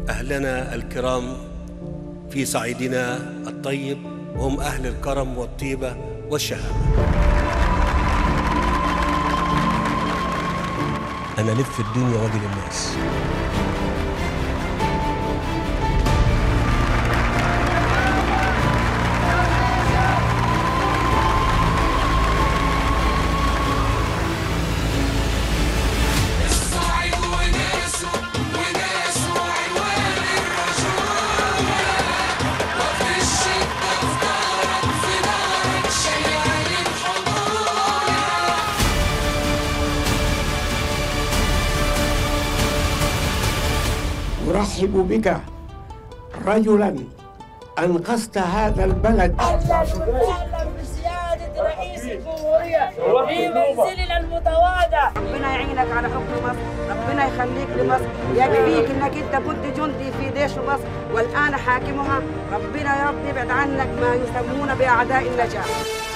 أهلنا الكرام في صعيدنا الطيب وهم أهل الكرم والطيبة والشهامة أنا لف الدنيا وأجي للناس أرحب بك رجلا أنقذت هذا البلد اهلا وسهلا بسياده رئيس الجمهوريه في منزلنا المتواضع ربنا يعينك على حكم مصر ربنا يخليك لمصر يكفيك انك انت كنت جندي في جيش مصر والان حاكمها ربنا يا رب يبعد عنك ما يسمون باعداء النجاه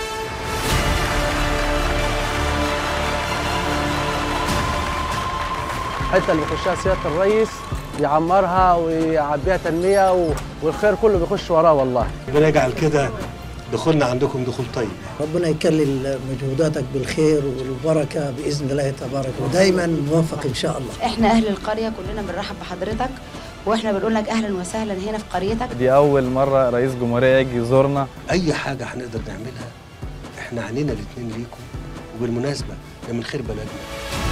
الحته اللي بيخشها سياده الرئيس يعمرها ويعبيها تنميه و- والخير كله بيخش وراه والله ربنا يجعل كده دخولنا عندكم دخول طيب ربنا يكلل مجهوداتك بالخير والبركة بإذن الله تبارك ودايما موفق إن شاء الله احنا اهل القريه كلنا بنرحب بحضرتك واحنا بنقول لك اهلا وسهلا هنا في قريتك دي أول مرة رئيس جمهورية يجي يزورنا أي حاجة هنقدر نعملها إحنا عنينا الاتنين ليكم وبالمناسبة ده من خير بلدنا